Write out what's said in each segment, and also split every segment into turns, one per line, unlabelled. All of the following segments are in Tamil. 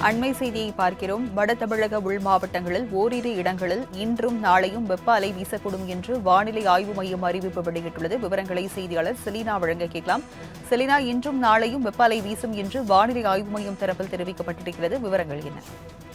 அண்மை செய்தியை பார்க்கிறோம் வட தமிழக உள் மாவட்டங்களில் ஓரிரு இடங்களில் இன்றும் நாளையும் வெப்ப அலை வீசக்கூடும் என்று வானிலை ஆய்வு மையம் அறிவிப்பு வெளியிட்டுள்ளது விவரங்களை செய்தியாளர் செலினா வழங்க கேட்கலாம் செலினா இன்றும் நாளையும் வெப்ப அலை வீசும் என்று வானிலை ஆய்வு மையம் தரப்பில் தெரிவிக்கப்பட்டிருக்கிறது விவரங்கள் என்ன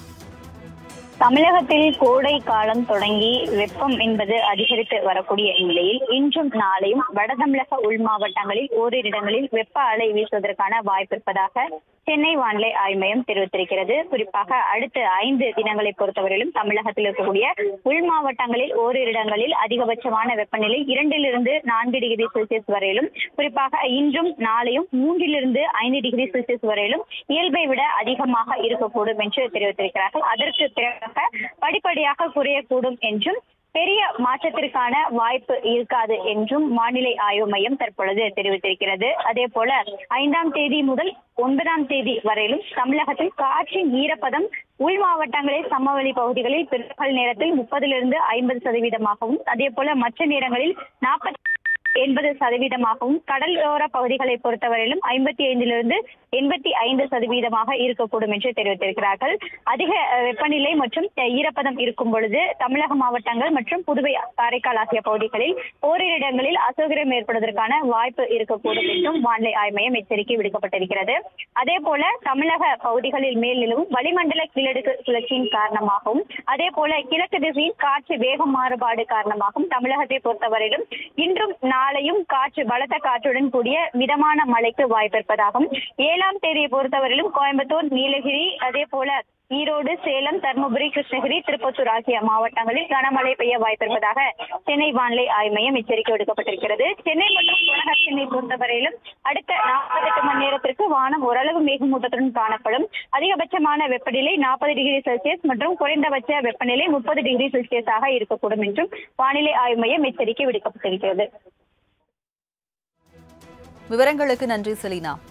தமிழகத்தில் கோடை காலம் தொடங்கி வெப்பம் என்பது அதிகரித்து வரக்கூடிய நிலையில் இன்றும் நாளையும் வட தமிழக உள் மாவட்டங்களில் ஓரிரு இடங்களில் வெப்ப அலை வீசுவதற்கான வாய்ப்பு இருப்பதாக சென்னை வானிலை ஆய்வு மையம் தெரிவித்திருக்கிறது குறிப்பாக அடுத்த ஐந்து தினங்களை பொறுத்தவரையிலும் தமிழகத்தில் இருக்கக்கூடிய உள் மாவட்டங்களில் ஓரிரு இடங்களில் அதிகபட்சமான வெப்பநிலை இரண்டிலிருந்து நான்கு டிகிரி செல்சியஸ் வரையிலும் குறிப்பாக இன்றும் நாளையும் மூன்றிலிருந்து ஐந்து டிகிரி செல்சியஸ் வரையிலும் இயல்பை விட அதிகமாக இருக்கக்கூடும் என்று தெரிவித்திருக்கிறார்கள் அதற்கு பிறகு படிப்படியாக குறையக்கூடும் என்றும் பெரிய மாற்றத்திற்கான வாய்ப்பு இருக்காது என்றும் வானிலை ஆய்வு மையம் தற்பொழுது தெரிவித்திருக்கிறது அதே போல ஐந்தாம் தேதி முதல் ஒன்பதாம் தேதி வரையிலும் தமிழகத்தில் காற்றின் ஈரப்பதம் உள் மாவட்டங்களில் சமவெளி பகுதிகளில் பிற்பகல் நேரத்தில் முப்பதிலிருந்து ஐம்பது சதவீதமாகவும் அதே போல மற்ற நேரங்களில் நாற்பத்தி எண்பது சதவீதமாகவும் கடலோர பகுதிகளை பொறுத்தவரையிலும் ஐம்பத்தி ஐந்திலிருந்து எண்பத்தி ஐந்து சதவீதமாக இருக்கக்கூடும் என்று தெரிவித்திருக்கிறார்கள் அதிக அஹ், வெப்பநிலை மற்றும் அஹ், ஈரப்பதம் இருக்கும் பொழுது தமிழக மாவட்டங்கள் மற்றும் புதுவை காரைக்கால் ஆகிய பகுதிகளில் ஓரிரு இடங்களில் அசௌகரியம் ஏற்படுவதற்கான வாய்ப்பு இருக்கக்கூடும் என்றும் வானிலை ஆய்வு மையம் எச்சரிக்கை விடுக்கப்பட்டிருக்கிறது அதே போல தமிழக பகுதிகளில் மேல் நிலவும் வளிமண்டல கீழடுக்கு சுழற்சியின் காரணமாகவும் அதே போல கிழக்கு திசையில் காற்று வேகம் மாறுபாடு காரணமாகவும் தமிழகத்தை பொறுத்தவரையிலும் இன்றும் நாளையும் காற்று பலத்த காற்றுடன் கூடிய மிதமான மழைக்கு வாய்ப்பிருப்பதாகவும் ஏழாம் தேதியை பொறுத்தவரையிலும் கோயம்புத்தூர் நீலகிரி அதே போல ஈரோடு சேலம் தருமபுரி கிருஷ்ணகிரி திருப்பத்தூர் ஆகிய மாவட்டங்களில் கனமழை பெய்ய வாய்ப்பிருப்பதாக சென்னை வானிலை ஆய்வு மையம் எச்சரிக்கை விடுக்கப்பட்டிருக்கிறது சென்னை மற்றும் புறநகர் சென்னை பொறுத்தவரையிலும் அடுத்த நாற்பத்தெட்டு மணி நேரத்திற்கு வானம் ஓரளவு மேகமூட்டத்துடன் காணப்படும் அதிகபட்சமான வெப்பநிலை நாற்பது டிகிரி செல்சியஸ் மற்றும் குறைந்தபட்ச வெப்பநிலை முப்பது டிகிரி செல்சியஸாக இருக்கக்கூடும் என்றும் வானிலை ஆய்வு மையம் எச்சரிக்கை விடுக்கப்பட்டிருக்கிறது
விவரங்களுக்கு நன்றி செலினா